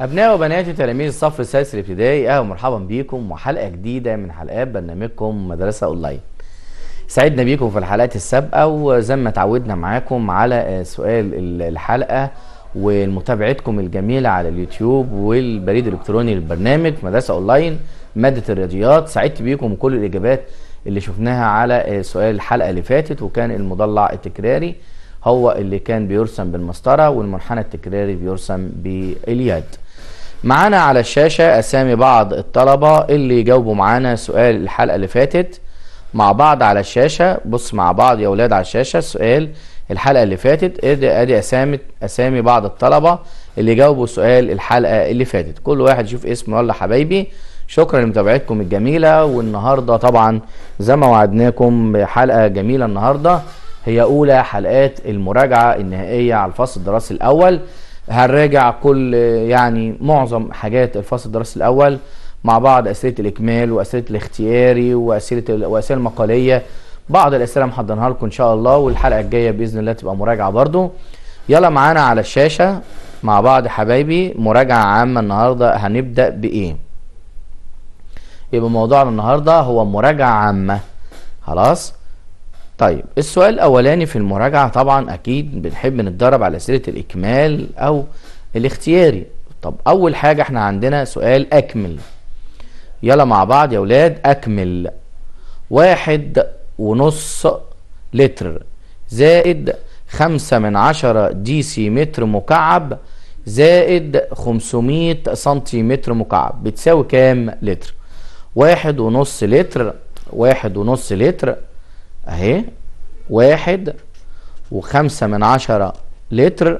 أبناء وبنات تلاميذ الصف السادس الابتدائي أهلا ومرحبا بيكم وحلقة جديدة من حلقات برنامجكم مدرسة أونلاين. سعدنا بيكم في الحلقات السابقة وزي ما اتعودنا معاكم على سؤال الحلقة ومتابعتكم الجميلة على اليوتيوب والبريد الإلكتروني للبرنامج مدرسة أونلاين مادة الرياضيات سعدت بيكم كل الإجابات اللي شفناها على سؤال الحلقة اللي فاتت وكان المضلع التكراري هو اللي كان بيرسم بالمسطرة والمنحنى التكراري بيرسم باليد معانا على الشاشة أسامي بعض الطلبة اللي جاوبوا معانا سؤال الحلقة اللي فاتت مع بعض على الشاشة بص مع بعض يا ولاد على الشاشة سؤال الحلقة اللي فاتت ادي ادي أسامي أسامي بعض الطلبة اللي جاوبوا سؤال الحلقة اللي فاتت كل واحد يشوف اسمه يلا حبايبي شكرا لمتابعتكم الجميلة والنهاردة طبعا زي ما وعدناكم بحلقة جميلة النهاردة هي أولى حلقات المراجعة النهائية على الفصل الدراسي الأول هنراجع كل يعني معظم حاجات الفصل الدراسي الأول مع بعض أسئلة الإكمال وأسئلة الاختياري وأسئلة وأسئلة المقالية بعض الأسئلة محضرناها لكم إن شاء الله والحلقة الجاية بإذن الله تبقى مراجعة برضو يلا معانا على الشاشة مع بعض حبايبي مراجعة عامة النهاردة هنبدأ بإيه يبقى موضوعنا النهاردة هو مراجعة عامة خلاص طيب السؤال الاولاني في المراجعه طبعا اكيد بنحب نتدرب على اسئله الاكمال او الاختياري طب اول حاجه احنا عندنا سؤال اكمل يلا مع بعض يا ولاد اكمل واحد ونص لتر زائد خمسة من عشرة دي سي متر مكعب زائد خمسمية سنتيمتر مكعب بتساوي كام لتر واحد ونص لتر واحد ونص لتر اهي واحد وخمسة من عشرة لتر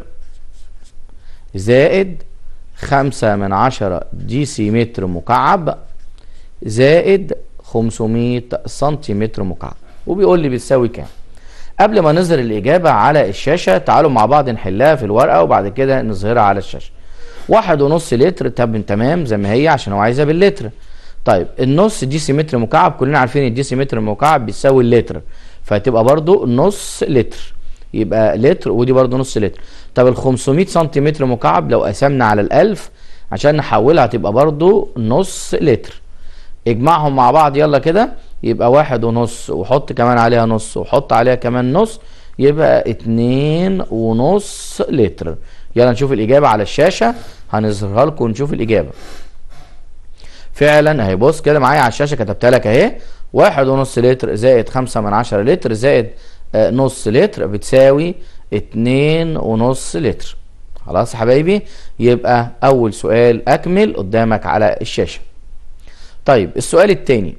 زائد خمسة من عشرة دي سي متر مكعب زائد خمسمية سنتيمتر مكعب وبيقول لي بتساوي كام قبل ما نظهر الإجابة على الشاشة تعالوا مع بعض نحلها في الورقة وبعد كده نظهرها على الشاشة واحد ونص لتر طب تمام زي ما هي عشان هو عايزها باللتر طيب النص دي سي متر مكعب كلنا عارفين الدي سي متر مكعب بيساوي اللتر فهتبقى برضو نص لتر يبقى لتر ودي برضو نص لتر طب ال 500 سنتيمتر مكعب لو قسمنا على الألف عشان نحولها هتبقى برضو نص لتر اجمعهم مع بعض يلا كده يبقى واحد ونص وحط كمان عليها نص وحط عليها كمان نص يبقى اتنين ونص لتر يلا نشوف الإجابة على الشاشة هنظهرها لكم ونشوف الإجابة فعلا اهي بص كده معايا على الشاشه كتبتها لك اهي واحد ونص لتر زائد خمسة من عشرة لتر زائد آه نص لتر بتساوي اتنين ونص لتر خلاص يا حبايبي يبقى اول سؤال اكمل قدامك على الشاشه طيب السؤال الثاني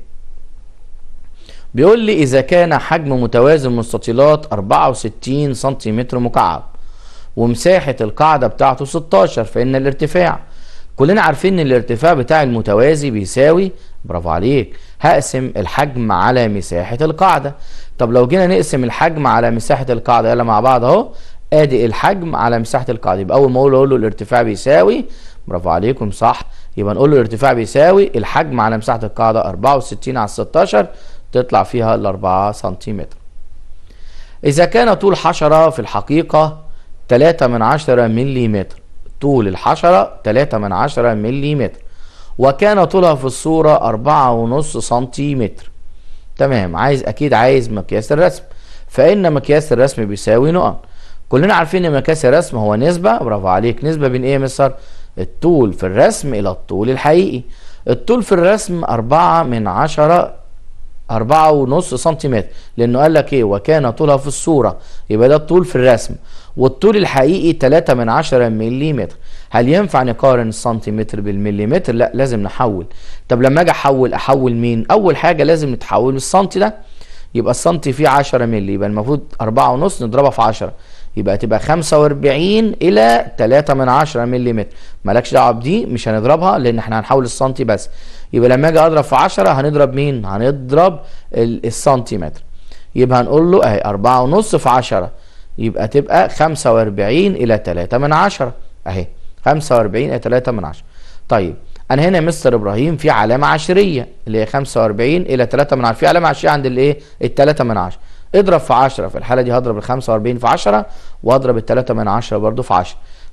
بيقول لي اذا كان حجم متوازي المستطيلات 64 سنتيمتر مكعب ومساحه القاعده بتاعته 16 فان الارتفاع كلنا عارفين ان الارتفاع بتاع المتوازي بيساوي برافو عليك هقسم الحجم على مساحة القاعدة طب لو جينا نقسم الحجم على مساحة القاعدة يلا مع بعض اهو ادي الحجم على مساحة القاعدة يبقى اول ما اقول اقول له الارتفاع بيساوي برافو عليكم صح يبقى نقول له الارتفاع بيساوي الحجم على مساحة القاعدة 64 على 16 تطلع فيها ال 4 سنتيمتر اذا كان طول حشرة في الحقيقة 3 من 10 ملم طول الحشرة 3 من 10 ملم وكان طولها في الصورة 4.5 سنتيمتر تمام عايز أكيد عايز مقياس الرسم فإن مقياس الرسم بيساوي نقط كلنا عارفين إن مقياس الرسم هو نسبة برافو عليك نسبة بين إيه يا مستر؟ الطول في الرسم إلى الطول الحقيقي الطول في الرسم 4 من 10 أربعة ونص سنتيمتر لأنه قال لك إيه وكان طولها في الصورة يبقى ده الطول في الرسم والطول الحقيقي 3 من 10 ملم هل ينفع نقارن السنتيمتر بالمليمتر لا لازم نحول طب لما اجي احول احول مين اول حاجه لازم نتحول السنتي ده يبقى السنتي فيه 10 مللي يبقى المفروض 4 ونص نضربها في 10 يبقى تبقى 45 الى 3 من 10 ملم مالكش دعوه بدي مش هنضربها لان احنا هنحول السنتي بس يبقى لما اجي اضرب في 10 هنضرب مين هنضرب السنتيمتر يبقى هنقول له اهي 4 ونص في 10 يبقى تبقى 45 الى 3 من 10 اهي 45 الى 3 من 10 طيب انا هنا يا مستر ابراهيم في علامه عشريه اللي هي 45 الى 3 من 10 في علامه عشريه عند الايه ال 3 من 10 اضرب في 10 في الحاله دي هضرب ال 45 في 10 واضرب ال 3 من 10 برضو في 10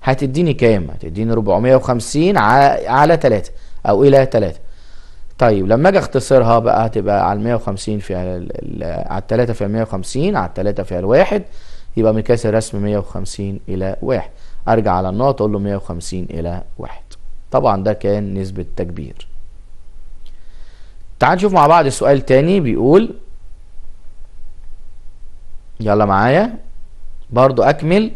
هتديني كام هتديني 450 على 3 او الى 3 طيب لما اجي اختصرها بقى هتبقى على 150 في على 3 في 150 على 3 في الواحد يبقى مقياس الرسم 150 الى 1 ارجع على النقط اقول له 150 الى 1 طبعا ده كان نسبة تكبير تعال نشوف مع بعض السؤال تاني بيقول يلا معايا برضو اكمل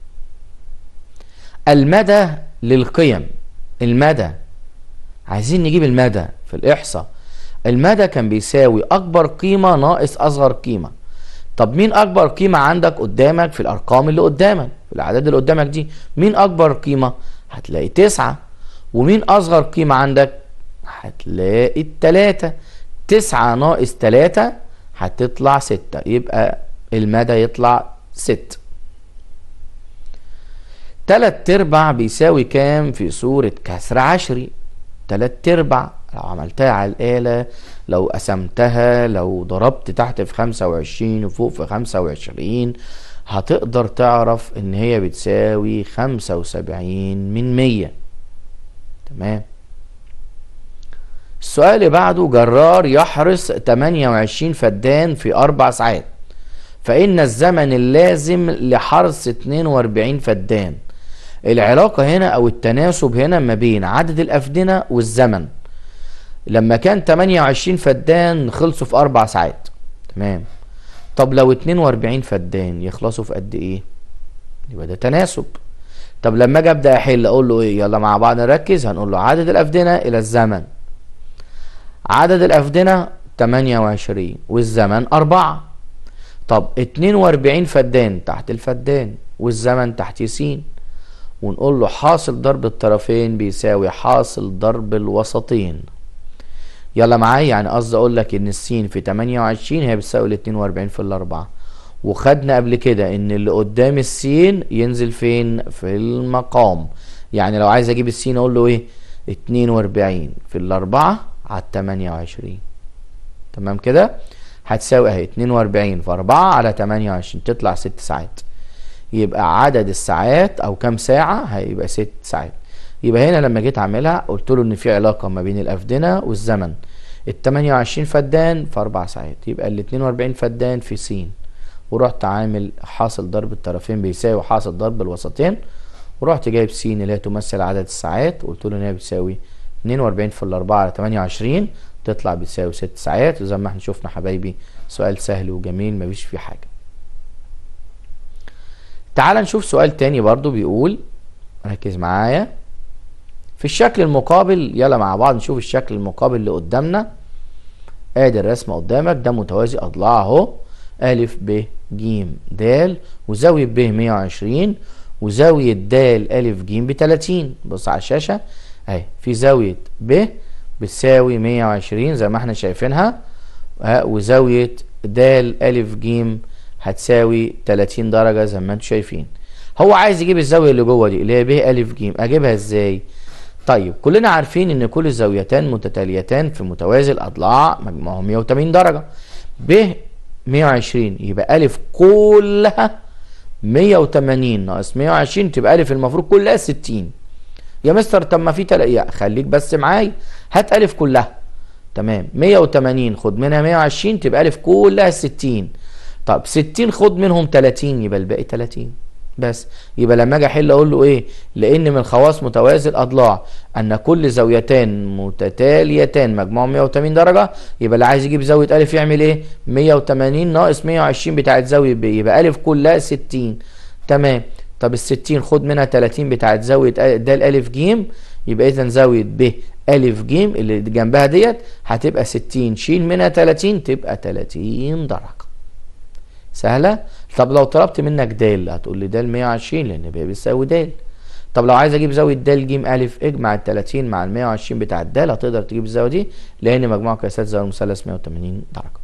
المدى للقيم المدى عايزين نجيب المدى في الاحصاء المدى كان بيساوي اكبر قيمة ناقص اصغر قيمة طب مين اكبر قيمة عندك قدامك في الارقام اللي قدامك في الاعداد اللي قدامك دي مين اكبر قيمة هتلاقي تسعة ومين اصغر قيمة عندك هتلاقي التلاتة تسعة ناقص تلاتة هتطلع ستة يبقى المدى يطلع ست تلات ارباع بيساوي كام في صورة كسر عشري تلات ارباع لو عملتها على الآلة لو قسمتها لو ضربت تحت في خمسة وعشرين وفوق في خمسة وعشرين هتقدر تعرف ان هي بتساوي خمسة وسبعين من مية تمام السؤال اللي بعده جرار يحرس 28 فدان في أربع ساعات فإن الزمن اللازم لحرس 42 فدان العلاقة هنا أو التناسب هنا ما بين عدد الأفدنة والزمن لما كان 28 فدان خلصوا في أربع ساعات تمام طب لو 42 فدان يخلصوا في قد إيه؟ يبقى ده تناسب طب لما اجي ابدا احل اقول له ايه يلا مع بعض نركز هنقول له عدد الافدنه الى الزمن عدد الافدنه 28 والزمن 4 طب 42 فدان تحت الفدان والزمن تحت س ونقول له حاصل ضرب الطرفين بيساوي حاصل ضرب الوسطين يلا معايا يعني قصدي اقول لك ان السين في 28 هي بتساوي ال 42 في الاربعه وخدنا قبل كده ان اللي قدام السين ينزل فين في المقام يعني لو عايز اجيب السين اقول له ايه 42 في الاربعه على 28 تمام كده هتساوي اهي 42 في 4 على 28 تطلع 6 ساعات يبقى عدد الساعات او كام ساعه هيبقى 6 ساعات يبقى هنا لما جيت اعملها قلت له ان في علاقه ما بين الافدنه والزمن ال 28 فدان في 4 ساعات يبقى ال 42 فدان في س ورحت عامل حاصل ضرب الطرفين بيساوي حاصل ضرب الوسطين ورحت جايب س اللي هي تمثل عدد الساعات وقلت له ان هي بتساوي 42 في الأربعة على 28 تطلع بتساوي 6 ساعات وزي ما احنا شفنا حبايبي سؤال سهل وجميل مفيش فيه حاجة تعال نشوف سؤال تاني برضو بيقول ركز معايا في الشكل المقابل يلا مع بعض نشوف الشكل المقابل اللي قدامنا ادي الرسمة قدامك ده متوازي اضلاع اهو ألف ب ج د وزاوية ب 120 وزاوية د ألف ج ب 30 بص على الشاشة أهي في زاوية ب بتساوي 120 زي ما احنا شايفينها وزاوية د ألف ج هتساوي 30 درجة زي ما انتم شايفين هو عايز يجيب الزاوية اللي جوه دي اللي هي ب ألف ج أجيبها ازاي؟ طيب كلنا عارفين ان كل الزاويتان متتاليتان في متوازي الاضلاع مجموعهم 180 درجة ب 120 يبقى ألف كلها 180 ناقص 120 تبقى ألف المفروض كلها 60 يا مستر طب ما في تلاقي خليك بس معايا هات ألف كلها تمام 180 خد منها 120 تبقى ألف كلها 60 طب 60 خد منهم 30 يبقى الباقي 30 بس يبقى لما اجي احل اقول له ايه لان من خواص متوازي الاضلاع ان كل زاويتان متتاليتان مجموعهم 180 درجه يبقى اللي عايز يجيب زاويه الف يعمل ايه 180 ناقص 120 بتاعت زاويه ب يبقى الف كلها 60 تمام طب ال 60 خد منها 30 بتاعت زاويه د الف ج يبقى اذا زاويه ب الف ج اللي جنبها ديت هتبقى 60 شيل منها 30 تبقى 30 درجه سهله طب لو طلبت منك د هتقول لي د 120 لان ب بيساوي د طب لو عايز اجيب زاويه د ج ا اجمع ال 30 مع ال 120 بتاع الد هتقدر تجيب الزاويه دي لان مجموع قياسات زاويه المثلث 180 درجه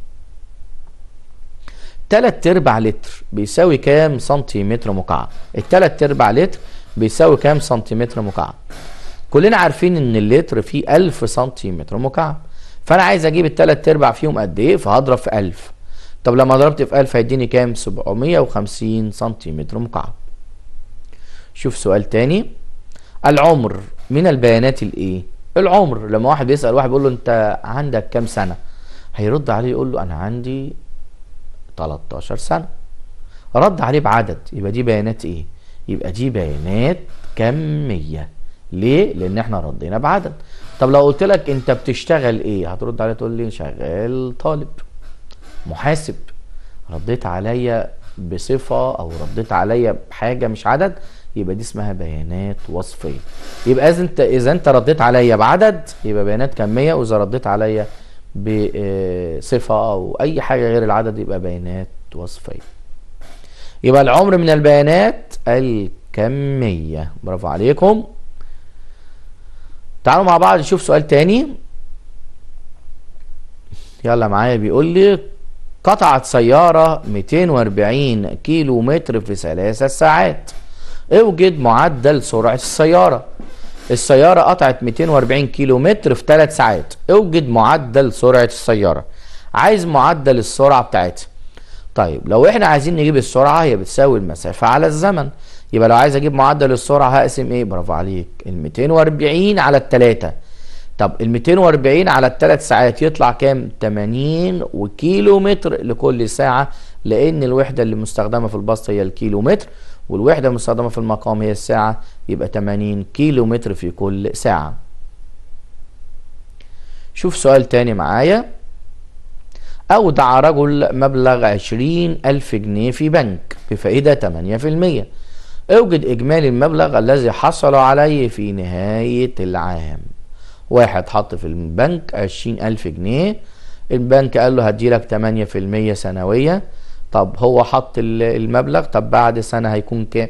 تلات ارباع لتر بيساوي كام سنتيمتر مكعب التلات ارباع لتر بيساوي كام سنتيمتر مكعب كلنا عارفين ان اللتر فيه 1000 سنتيمتر مكعب فانا عايز اجيب التلات ارباع فيهم قد ايه فهضرب في 1000 طب لما ضربت في 1000 هيديني كام 750 سنتيمتر مكعب شوف سؤال تاني العمر من البيانات الايه العمر لما واحد بيسأل واحد بيقول له انت عندك كام سنة هيرد عليه يقول له انا عندي 13 سنة رد عليه بعدد يبقى دي بيانات ايه يبقى دي بيانات كمية ليه لان احنا ردينا بعدد طب لو قلت لك انت بتشتغل ايه هترد عليه تقول لي شغال طالب محاسب رديت عليا بصفة او رديت عليا بحاجة مش عدد يبقى دي اسمها بيانات وصفية يبقى اذا انت اذا انت رديت عليا بعدد يبقى بيانات كمية واذا رديت عليا بصفة او اي حاجة غير العدد يبقى بيانات وصفية يبقى العمر من البيانات الكمية برافو عليكم تعالوا مع بعض نشوف سؤال تاني يلا معايا بيقول لي قطعت سيارة 240 كيلو متر في ثلاثة ساعات اوجد معدل سرعة السيارة السيارة قطعت 240 كيلو متر في 3 ساعات اوجد معدل سرعة السيارة عايز معدل السرعة بتاعتها طيب لو احنا عايزين نجيب السرعة هي بتساوي المسافة على الزمن يبقى لو عايز اجيب معدل السرعة هقسم ايه برافو عليك ال 240 على التلاتة طب ال 240 على الثلاث ساعات يطلع كام 80 وكيلو متر لكل ساعة لان الوحدة اللي مستخدمة في البسط هي الكيلو متر والوحدة المستخدمة في المقام هي الساعة يبقى 80 كيلو متر في كل ساعة شوف سؤال تاني معايا أودع رجل مبلغ 20 ألف جنيه في بنك بفائدة 8% اوجد إجمالي المبلغ الذي حصل عليه في نهاية العام واحد حط في البنك 20 ألف جنيه البنك قال له هديلك 8% سنوية طب هو حط المبلغ طب بعد سنة هيكون كام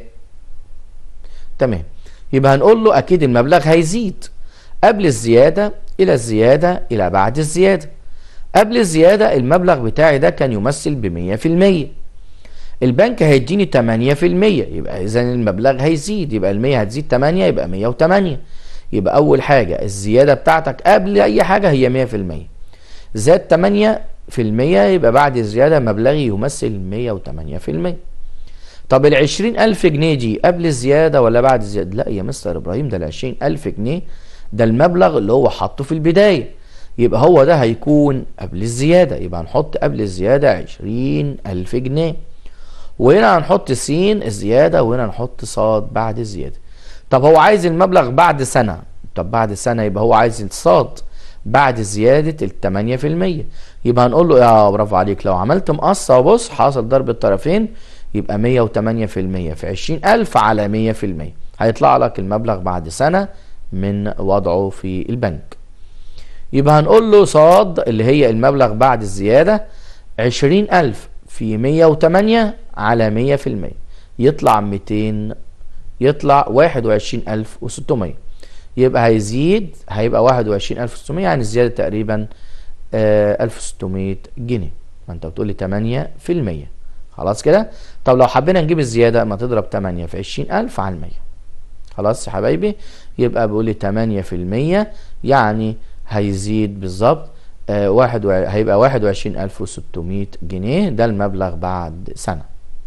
تمام يبقى هنقول له اكيد المبلغ هيزيد قبل الزيادة الى الزيادة الى بعد الزيادة قبل الزيادة المبلغ بتاعي ده كان يمثل بمية في المية البنك هيديني تمانية في المية يبقى اذا المبلغ هيزيد يبقى المية هتزيد تمانية يبقى مية وتمانية يبقى اول حاجة الزيادة بتاعتك قبل اي حاجة هي مية في المية زاد تمانية في المية يبقى بعد الزيادة مبلغي يمثل مية وتمانية في المية طب العشرين ألف جنيه دي قبل الزيادة ولا بعد الزيادة لا يا مستر إبراهيم ده العشرين ألف جنيه ده المبلغ اللي هو حاطه في البداية يبقى هو ده هيكون قبل الزيادة يبقى هنحط قبل الزيادة عشرين ألف جنيه وهنا هنحط س الزيادة وهنا نحط ص بعد الزيادة طب هو عايز المبلغ بعد سنة طب بعد سنة يبقى هو عايز الصاد بعد زيادة التمانية في المية يبقى هنقول له يا برافو عليك لو عملت مقصة وبص حاصل ضرب الطرفين يبقى مية وتمانية في المية في عشرين ألف على مية في المية هيطلع لك المبلغ بعد سنة من وضعه في البنك يبقى هنقول له صاد اللي هي المبلغ بعد الزيادة عشرين ألف في مية وتمانية على مية في المية يطلع ميتين يطلع واحد وعشرين ألف وستمية يبقى هيزيد هيبقى واحد وعشرين ألف وستمية يعني الزيادة تقريبا ألف وستمية جنيه ما انت بتقولي تمانية في المية خلاص كده طب لو حبينا نجيب الزيادة ما تضرب تمانية في عشرين ألف على المية خلاص يا حبايبي يبقى بيقولي تمانية في المية يعني هيزيد بالظبط آه واحد و... هيبقى واحد وعشرين ألف وستمية جنيه ده المبلغ بعد سنة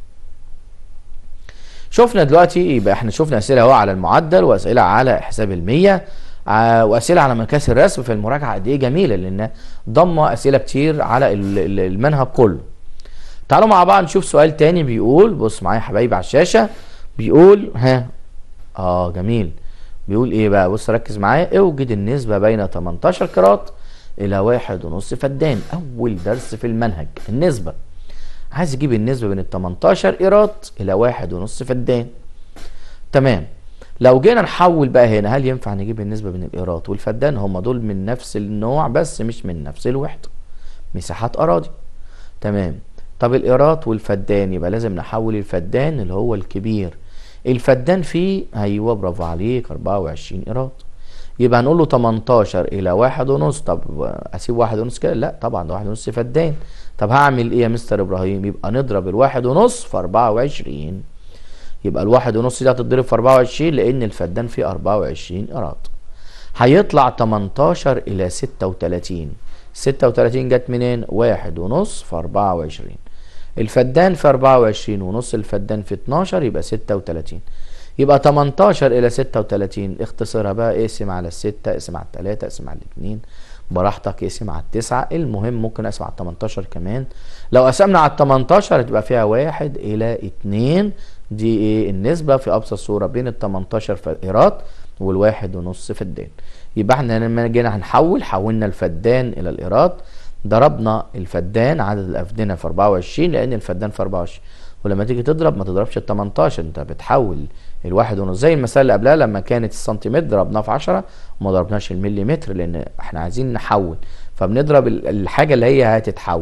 شفنا دلوقتي يبقى احنا شفنا اسئله اهو على المعدل واسئله على حساب المية آه واسئله على مقاس الرسم في المراجعه قد ايه جميله لان ضمه اسئله كتير على المنهج كله تعالوا مع بعض نشوف سؤال تاني بيقول بص معايا حبايبي على الشاشه بيقول ها اه جميل بيقول ايه بقى بص ركز معايا اوجد النسبه بين 18 كرات الى واحد ونص فدان اول درس في المنهج النسبه عايز يجيب النسبة بين ال 18 قيراط إلى واحد ونص فدان تمام لو جينا نحول بقى هنا هل ينفع نجيب النسبة بين القيراط والفدان هم دول من نفس النوع بس مش من نفس الوحدة مساحات أراضي تمام طب القيراط والفدان يبقى لازم نحول الفدان اللي هو الكبير الفدان فيه أيوه برافو عليك 24 قيراط يبقى هنقول له 18 إلى واحد ونص طب أسيب واحد ونص كده لا طبعا ده واحد ونص فدان طب هعمل ايه يا مستر ابراهيم يبقى نضرب الواحد ونص في 24 يبقى الواحد ونص دي هتتضرب في 24 لان الفدان فيه 24 قراط هيطلع 18 الى 36 36 جت منين واحد ونص في 24 الفدان في 24 ونص الفدان في 12 يبقى 36 يبقى 18 الى 36 اختصرها بقى اقسم على الستة اقسم على التلاتة اقسم على الاتنين براحتك اقسم على التسعة المهم ممكن اقسم على 18 كمان لو قسمنا على 18 هتبقى فيها واحد الى اتنين دي ايه النسبة في ابسط صورة بين ال 18 فائرات والواحد ونص فدان يبقى احنا لما جينا هنحول حولنا الفدان الى الايراد ضربنا الفدان عدد الافدنه في 24 لان الفدان في 24 ولما تيجي تضرب ما تضربش ال 18 انت بتحول الواحد ونص زي المثال اللي قبلها لما كانت السنتيمتر ضربناه في 10 وما ضربناش المليمتر لان احنا عايزين نحول فبنضرب الحاجه اللي هي هتتحول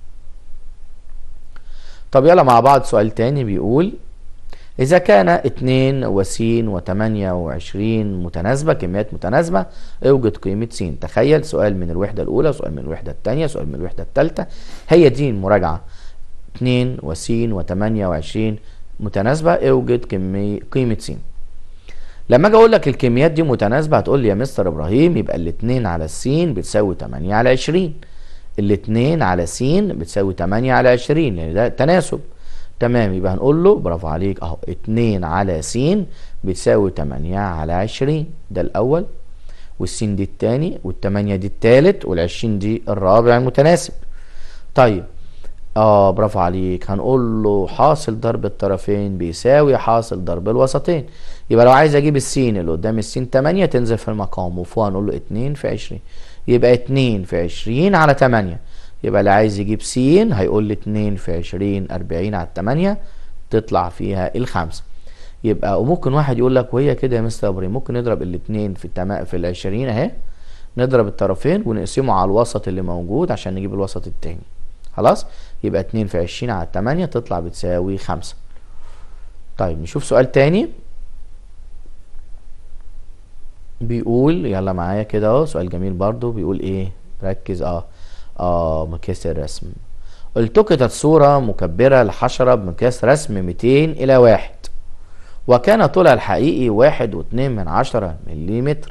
طب يلا مع بعض سؤال تاني بيقول إذا كان 2 وس و28 متناسبة كميات متناسبة اوجد قيمة س تخيل سؤال من الوحدة الأولى سؤال من الوحدة الثانية سؤال من الوحدة الثالثة هي دي المراجعة 2 وس و28 متناسبة اوجد كمية قيمة س لما اجي اقول لك الكميات دي متناسبة هتقول لي يا مستر ابراهيم يبقى الاتنين على الس بتساوي 8 على 20 الاتنين على س بتساوي 8 على 20 لان ده تناسب تمام يبقى هنقول له برافو عليك اهو 2 على س بتساوي 8 على 20 ده الاول والسين دي الثاني والثمانية دي الثالث وال20 دي الرابع المتناسب طيب اه برافو عليك هنقول له حاصل ضرب الطرفين بيساوي حاصل ضرب الوسطين يبقى لو عايز اجيب السين اللي قدام السين 8 تنزل في المقام وفوق هنقول له 2 في 20 يبقى 2 في 20 على 8 يبقى اللي عايز يجيب س هيقول لي 2 في 20 40 على 8 تطلع فيها الخمسة يبقى وممكن واحد يقول لك وهي كده يا مستر ابراهيم ممكن نضرب الاثنين في التما في ال 20 اهي نضرب الطرفين ونقسمه على الوسط اللي موجود عشان نجيب الوسط التاني خلاص يبقى 2 في 20 على 8 تطلع بتساوي 5 طيب نشوف سؤال تاني بيقول يلا معايا كده اهو سؤال جميل برضو بيقول ايه ركز اه اه مقياس الرسم التقطت صورة مكبرة لحشرة بمقياس رسم 200 إلى واحد وكان طولها الحقيقي واحد واتنين من عشرة مليمتر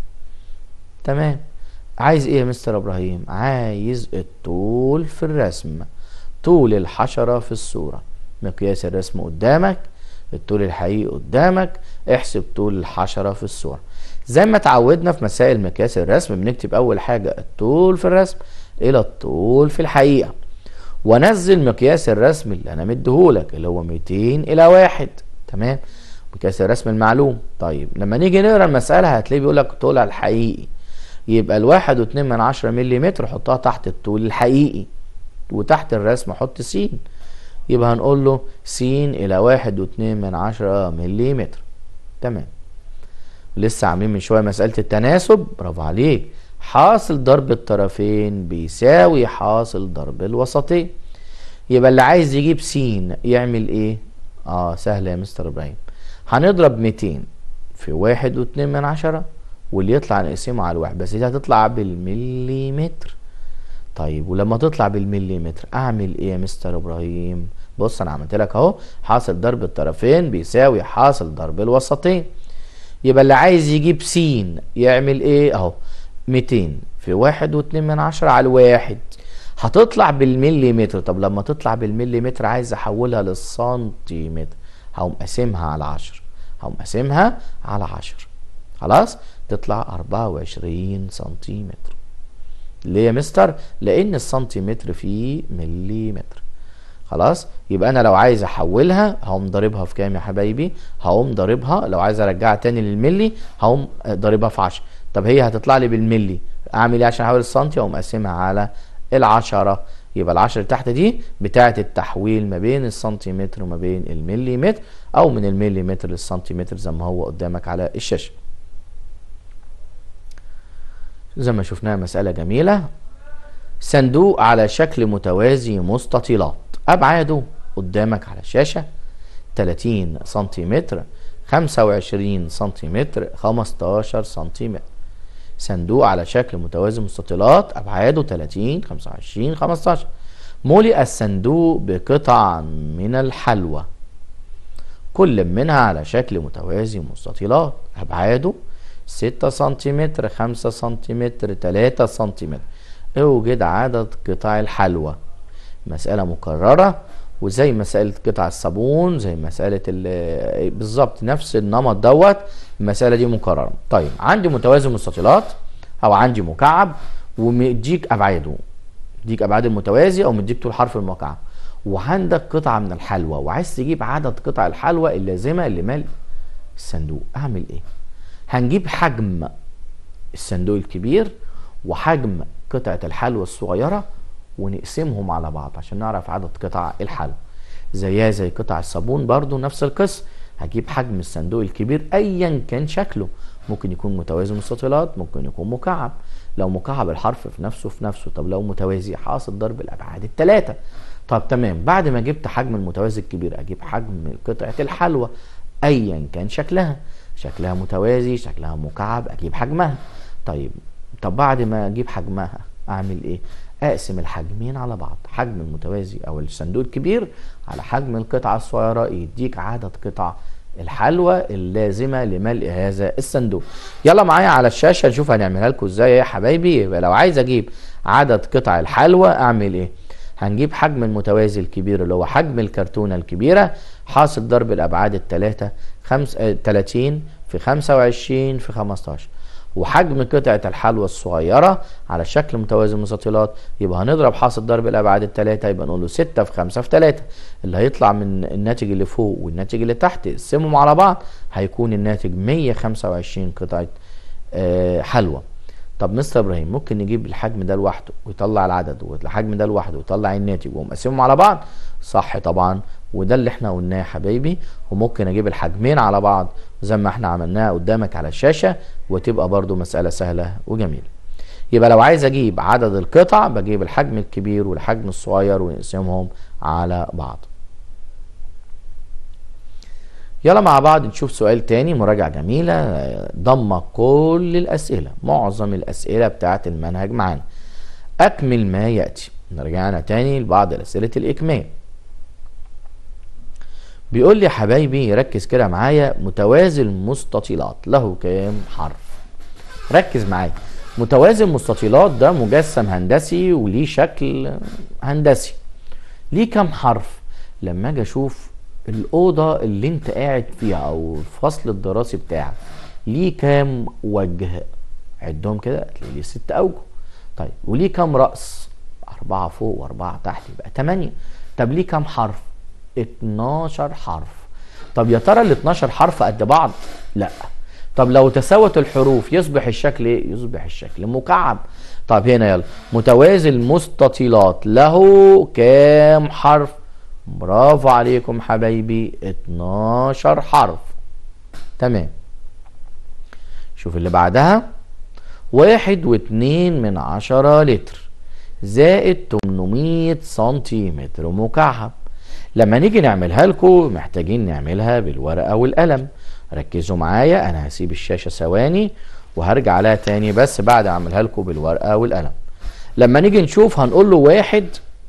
تمام عايز ايه يا مستر ابراهيم عايز الطول في الرسم طول الحشرة في الصورة مقياس الرسم قدامك الطول الحقيقي قدامك احسب طول الحشرة في الصورة زي ما اتعودنا في مسائل مقياس الرسم بنكتب اول حاجة الطول في الرسم الى الطول في الحقيقة وانزل مقياس الرسم اللي انا مديهولك اللي هو 200 الى واحد تمام مقياس الرسم المعلوم طيب لما نيجي نقرا المسألة هتلاقيه بيقول لك طولها الحقيقي يبقى الواحد واتنين من عشرة ملي متر حطها تحت الطول الحقيقي وتحت الرسم حط س يبقى هنقول له س الى واحد واتنين من عشرة ملي متر تمام لسه عاملين من شوية مسألة التناسب برافو عليك حاصل ضرب الطرفين بيساوي حاصل ضرب الوسطين يبقى اللي عايز يجيب س يعمل ايه اه سهل يا مستر ابراهيم هنضرب 200 في واحد واتنين من عشرة واللي يطلع نقسمه على الواحد بس دي هتطلع بالمليمتر طيب ولما تطلع بالمليمتر اعمل ايه يا مستر ابراهيم بص انا عملت لك اهو حاصل ضرب الطرفين بيساوي حاصل ضرب الوسطين يبقى اللي عايز يجيب س يعمل ايه اهو 200 في واحد واتنين من عشرة على الواحد هتطلع بالمليمتر طب لما تطلع بالمليمتر عايز احولها للسنتيمتر هقوم قاسمها على عشر هقوم قاسمها على عشر خلاص تطلع 24 سنتيمتر ليه يا مستر لان السنتيمتر فيه مليمتر خلاص يبقى انا لو عايز احولها هقوم ضاربها في كام يا حبايبي هقوم ضاربها لو عايز ارجعها تاني للملي هقوم ضاربها في 10 طب هي هتطلع لي بالملي اعمل ايه عشان احول السنتي اقوم اقسمها على العشرة يبقى العشرة اللي تحت دي بتاعة التحويل ما بين السنتيمتر وما بين المليمتر او من المليمتر للسنتيمتر زي ما هو قدامك على الشاشة زي ما شفناها مسألة جميلة صندوق على شكل متوازي مستطيلات أبعاده قدامك على الشاشة 30 سنتيمتر 25 سنتيمتر 15 سنتيمتر صندوق على شكل متوازي مستطيلات أبعاده 30 25 15 ملئ الصندوق بقطع من الحلوى كل منها على شكل متوازي مستطيلات أبعاده 6 سنتيمتر 5 سنتيمتر 3 سنتيمتر اوجد عدد قطع الحلوى مسألة مكررة وزي مسألة قطع الصابون زي مسألة ال- بالظبط نفس النمط دوت المسألة دي مكررة طيب عندي متوازي مستطيلات أو عندي مكعب ومديك أبعاده مديك أبعاد المتوازي أو مديك طول حرف المكعب وعندك قطعة من الحلوى وعايز تجيب عدد قطع الحلوى اللازمة لملء الصندوق أعمل إيه؟ هنجيب حجم الصندوق الكبير وحجم قطعة الحلوى الصغيرة ونقسمهم على بعض عشان نعرف عدد قطع الحلوى زيها زي قطع الصابون برضو نفس القصة هجيب حجم الصندوق الكبير ايا كان شكله ممكن يكون متوازي مستطيلات ممكن يكون مكعب لو مكعب الحرف في نفسه في نفسه طب لو متوازي حاصل ضرب الابعاد الثلاثه طب تمام بعد ما جبت حجم المتوازي الكبير اجيب حجم قطعه الحلوى ايا كان شكلها شكلها متوازي شكلها مكعب اجيب حجمها طيب طب بعد ما اجيب حجمها اعمل ايه اقسم الحجمين على بعض حجم المتوازي او الصندوق الكبير على حجم القطعه الصغيره يديك عدد قطع الحلوى اللازمه لملء هذا الصندوق يلا معايا على الشاشه نشوف هنعملها لكم ازاي يا حبايبي يبقى لو عايز اجيب عدد قطع الحلوى اعمل ايه هنجيب حجم المتوازي الكبير اللي هو حجم الكرتونه الكبيره حاصل ضرب الابعاد الثلاثه خمس آه 30 في 25 في 15 وحجم قطعة الحلوى الصغيرة على شكل متوازي مستطيلات يبقى هنضرب حاصل ضرب الأبعاد التلاتة يبقى نقول له ستة في خمسة في تلاتة اللي هيطلع من الناتج اللي فوق والناتج اللي تحت قسمهم على بعض هيكون الناتج 125 قطعة آه حلوى طب مستر ابراهيم ممكن نجيب الحجم ده لوحده ويطلع العدد والحجم ده لوحده ويطلع الناتج ونقسمهم على بعض صح طبعا وده اللي احنا قلناه يا حبايبي وممكن اجيب الحجمين على بعض زي ما احنا عملناها قدامك على الشاشه وتبقى برضو مساله سهله وجميله يبقى لو عايز اجيب عدد القطع بجيب الحجم الكبير والحجم الصغير ونقسمهم على بعض يلا مع بعض نشوف سؤال تاني مراجعة جميلة ضم كل الأسئلة معظم الأسئلة بتاعت المنهج معانا أكمل ما يأتي رجعنا تاني لبعض الأسئلة الإكمال بيقول لي حبايبي ركز كده معايا متوازي المستطيلات له كام حرف ركز معايا متوازي المستطيلات ده مجسم هندسي وليه شكل هندسي ليه كام حرف لما اجي اشوف الاوضه اللي انت قاعد فيها او الفصل الدراسي بتاعك ليه كام وجه عدهم كده هتلاقي ليه ست اوجه طيب وليه كام راس اربعه فوق واربعه تحت يبقى تمانية طب ليه كام حرف 12 حرف طب يا ترى ال 12 حرف قد بعض لا طب لو تساوت الحروف يصبح الشكل ايه يصبح الشكل مكعب طب هنا يلا متوازي المستطيلات له كام حرف برافو عليكم حبايبي 12 حرف تمام شوف اللي بعدها واحد واتنين من عشرة لتر زائد 800 سنتيمتر مكعب لما نيجي نعملها لكم محتاجين نعملها بالورقة والقلم ركزوا معايا انا هسيب الشاشة ثواني وهرجع لها تاني بس بعد اعملها لكم بالورقة والقلم لما نيجي نشوف هنقول له واحد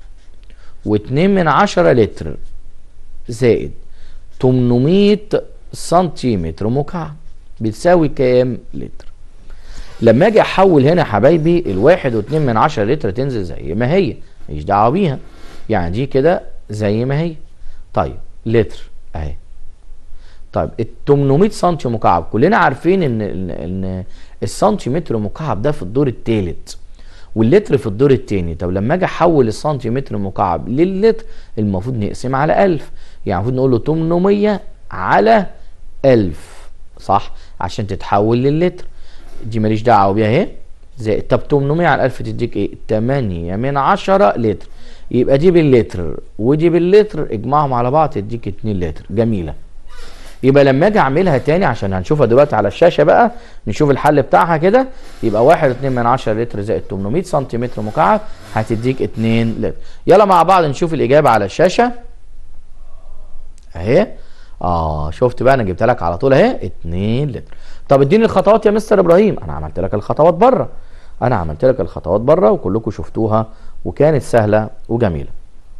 واتنين من عشرة لتر زائد 800 سنتيمتر مكعب بتساوي كام لتر لما اجي احول هنا يا حبايبي الواحد واتنين من عشرة لتر تنزل زي ما هي ماليش دعوه بيها يعني دي كده زي ما هي طيب لتر اهي طيب ال 800 سم مكعب كلنا عارفين ان ان, إن السنتيمتر مكعب ده في الدور الثالث واللتر في الدور الثاني طب لما اجي احول السنتيمتر مكعب للتر المفروض نقسم على 1000 يعني المفروض نقول له 800 على 1000 صح عشان تتحول للتر دي ماليش دعوه بيها اهي زائد طب 800 على 1000 تديك ايه 8 من 10 لتر يبقى دي باللتر ودي باللتر اجمعهم على بعض تديك 2 لتر جميله يبقى لما اجي اعملها تاني عشان هنشوفها دلوقتي على الشاشه بقى نشوف الحل بتاعها كده يبقى 1 2 من 10 لتر زائد 800 سنتيمتر مكعب هتديك 2 لتر يلا مع بعض نشوف الاجابه على الشاشه اهي اه شفت بقى انا جبتها لك على طول اهي 2 لتر طب اديني الخطوات يا مستر ابراهيم انا عملت لك الخطوات بره انا عملت لك الخطوات بره وكلكم شفتوها وكانت سهله وجميله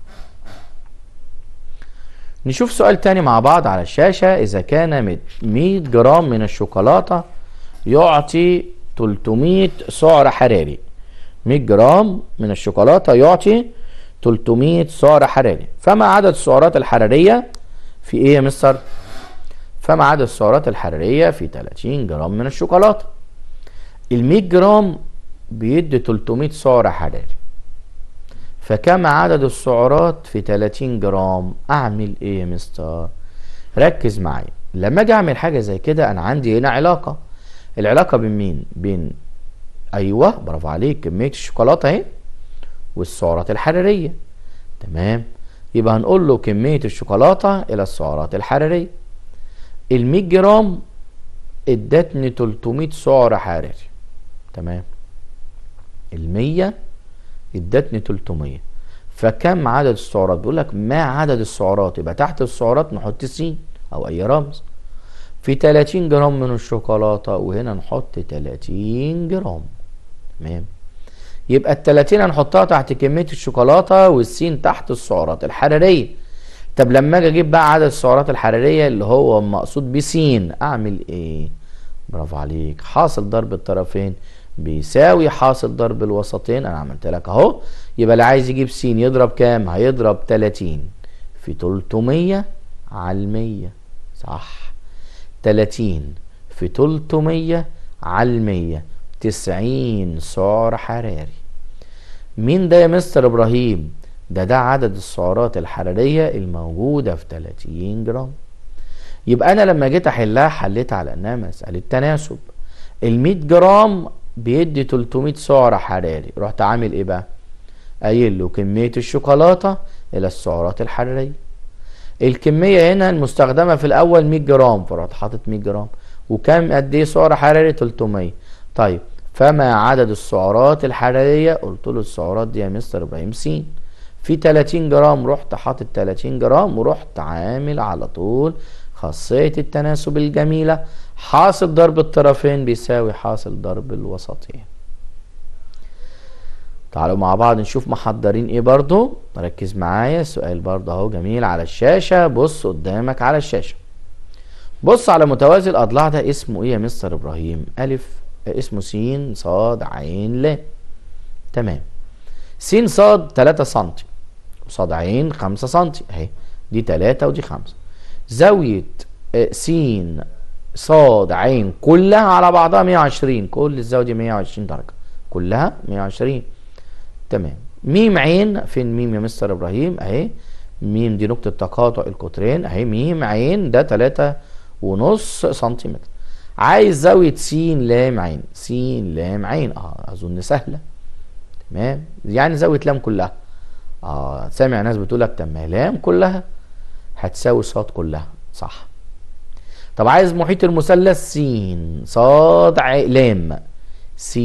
نشوف سؤال تاني مع بعض على الشاشة إذا كان 100 جرام من الشوكولاتة يعطي 300 سعر حراري 100 جرام من الشوكولاتة يعطي 300 سعر حراري فما عدد السعرات الحرارية في ايه يا مستر فما عدد السعرات الحرارية في 30 جرام من الشوكولاتة ال 100 جرام بيدي 300 سعر حراري فكم عدد السعرات في 30 جرام اعمل ايه يا مستر ركز معايا لما اجي اعمل حاجه زي كده انا عندي هنا علاقه العلاقه بين مين بين ايوه برافو عليك كميه الشوكولاته اهي والسعرات الحراريه تمام يبقى هنقول له كميه الشوكولاته الى السعرات الحراريه ال 100 جرام ادتني 300 سعر حراري تمام ال 100 ادتني 300 فكم عدد السعرات بيقول لك ما عدد السعرات يبقى تحت السعرات نحط س او اي رمز في 30 جرام من الشوكولاته وهنا نحط 30 جرام تمام يبقى ال 30 هنحطها تحت كميه الشوكولاته والسين تحت السعرات الحراريه طب لما اجي اجيب بقى عدد السعرات الحراريه اللي هو مقصود بسين اعمل ايه برافو عليك حاصل ضرب الطرفين بيساوي حاصل ضرب الوسطين انا عملت لك اهو يبقى اللي عايز يجيب س يضرب كام هيضرب 30 في 300 على 100 صح 30 في 300 على 100 90 سعر حراري مين ده يا مستر ابراهيم ده ده عدد السعرات الحراريه الموجوده في 30 جرام يبقى انا لما جيت احلها حليت على انها مساله تناسب ال 100 جرام بيدي 300 سعر حراري رحت عامل ايه بقى قايل له كميه الشوكولاته الى السعرات الحراريه الكميه هنا المستخدمه في الاول 100 جرام فرحت حاطط 100 جرام وكم قد ايه سعر حراري 300 طيب فما عدد السعرات الحراريه قلت له السعرات دي يا مستر ابراهيم س في 30 جرام رحت حاطط 30 جرام ورحت عامل على طول خاصيه التناسب الجميله حاصل ضرب الطرفين بيساوي حاصل ضرب الوسطين تعالوا مع بعض نشوف محضرين ايه برضو ركز معايا السؤال برضو اهو جميل على الشاشة بص قدامك على الشاشة بص على متوازي الاضلاع ده اسمه ايه يا مستر ابراهيم الف اسمه س صاد عين ل تمام س صاد 3 سم وصاد عين 5 سم اهي دي 3 ودي 5 زاوية س صاد عين كلها على بعضها 120 كل الزاوية دي 120 درجة كلها 120 تمام ميم عين فين ميم يا مستر ابراهيم اهي ميم دي نقطة تقاطع القطرين اهي ميم عين ده تلاتة ونص سنتيمتر عايز زاوية س لام عين س لام عين اه اظن سهلة تمام يعني زاوية لام كلها اه سامع ناس بتقول لك طب ما لام كلها هتساوي صاد كلها صح طب عايز محيط المثلث س صاد ع... لام س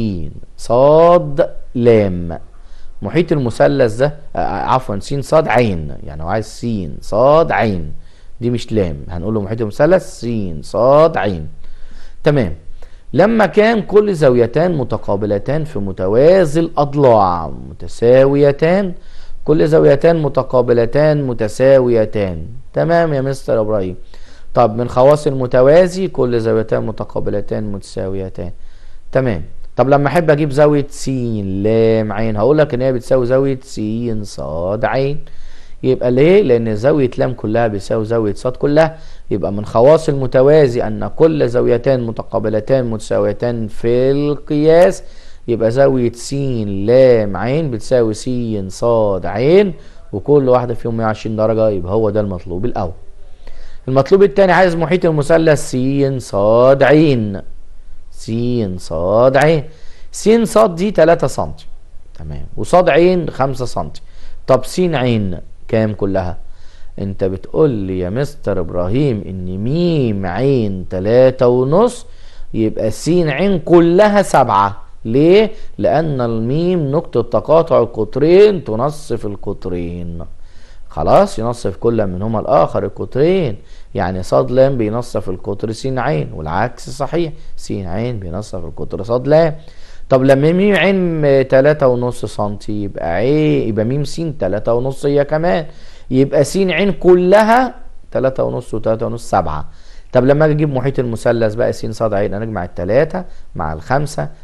صاد لام محيط المثلث ده عفوا س صاد عين يعني هو عايز س صاد عين دي مش لام هنقول له محيط المثلث س صاد عين تمام لما كان كل زاويتان متقابلتان في متوازي الاضلاع متساويتان كل زاويتان متقابلتان متساويتان تمام يا مستر ابراهيم طب من خواص المتوازي كل زاويتان متقابلتان متساويتان تمام طب لما احب اجيب زاويه س لام عين هقول لك ان هي بتساوي زاويه س صاد عين يبقى ليه لان زاويه لام كلها بتساوي زاويه صاد كلها يبقى من خواص المتوازي ان كل زاويتان متقابلتان متساويتان في القياس يبقى زاويه س لام عين بتساوي س صاد عين وكل واحده فيهم 120 درجه يبقى هو ده المطلوب الاول المطلوب الثاني عايز محيط المثلث س صاد عين س صاد عين س صاد دي 3 سم تمام وصاد عين 5 سم طب س عين كام كلها انت بتقول لي يا مستر ابراهيم ان ميم عين 3 ونص يبقى س عين كلها سبعة ليه لان الميم نقطة تقاطع القطرين تنصف القطرين خلاص ينصف كل منهما الاخر القطرين يعني صاد لام بينصف القطر س عين والعكس صحيح س عين بينصف القطر صاد لام طب لما ميم عين تلاتة ونص سنتي يبقى عين يبقى ميم س تلاتة ونص هي كمان يبقى س عين كلها تلاتة ونص وتلاتة ونص سبعة طب لما اجي اجيب محيط المثلث بقى س صاد عين انا اجمع التلاتة مع الخمسة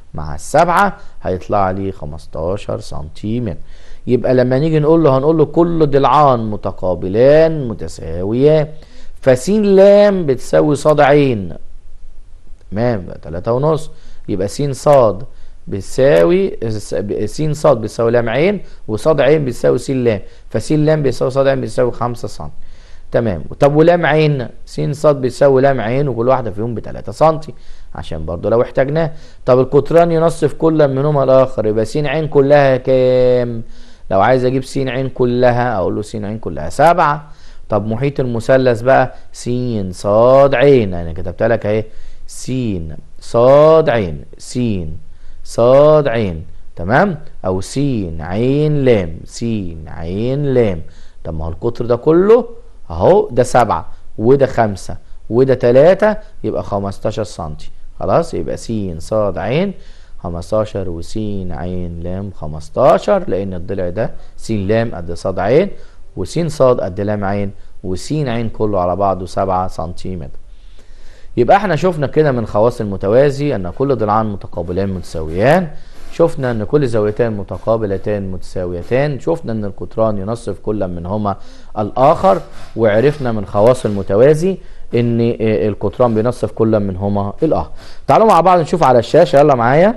مع السبعة هيطلع لي 15 سنتيمتر يبقى لما نيجي نقول له هنقول له كل ضلعان متقابلان متساويان فس لام بتساوي صاد عين تمام بقى تلاتة ونص يبقى س صاد بتساوي س صاد بتساوي لام عين وصاد عين بتساوي س لام فس لام بيساوي صاد عين بتساوي 5 سم تمام طب ولام عين س صاد بتساوي لام عين وكل واحده فيهم ب 3 سم عشان برضو لو احتاجناه طب القطران ينصف كل منهما الاخر يبقى س عين كلها كام لو عايز اجيب س عين كلها اقول له س عين كلها 7 طب محيط المثلث بقى س صاد عين انا كتبت لك اهي س صاد عين س صاد عين تمام او س عين لام س عين لام طب ما هو القطر ده كله اهو ده سبعة وده خمسة وده تلاتة يبقى خمستاشر سنتي خلاص يبقى س صاد عين خمستاشر وس عين لام خمستاشر لان الضلع ده س لام قد صاد عين وس صاد قد لام عين وس عين كله على بعضه سبعة سنتيمتر يبقى احنا شفنا كده من خواص المتوازي ان كل ضلعان متقابلان متساويان شفنا ان كل زاويتان متقابلتان متساويتان شفنا ان القطران ينصف كل منهما الاخر وعرفنا من خواص المتوازي ان القطران بينصف كل منهما الاخر تعالوا مع بعض نشوف على الشاشه يلا معايا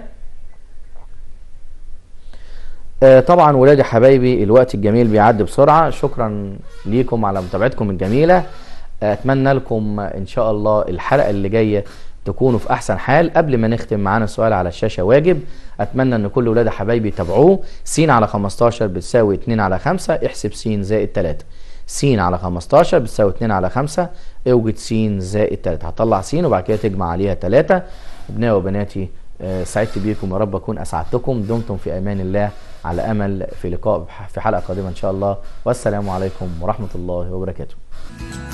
طبعا ولادي حبايبي الوقت الجميل بيعدي بسرعه شكرا ليكم على متابعتكم الجميله اتمنى لكم ان شاء الله الحلقه اللي جايه تكونوا في احسن حال قبل ما نختم معانا السؤال على الشاشه واجب اتمنى ان كل ولاد حبايبي يتابعوه س على 15 بتساوي 2 على 5 احسب س زائد 3 س على 15 بتساوي 2 على 5 اوجد س زائد 3 هطلع س وبعد كده تجمع عليها 3 ابنائي وبناتي سعدت بيكم يا رب اكون اسعدتكم دمتم في امان الله على امل في لقاء في حلقه قادمه ان شاء الله والسلام عليكم ورحمه الله وبركاته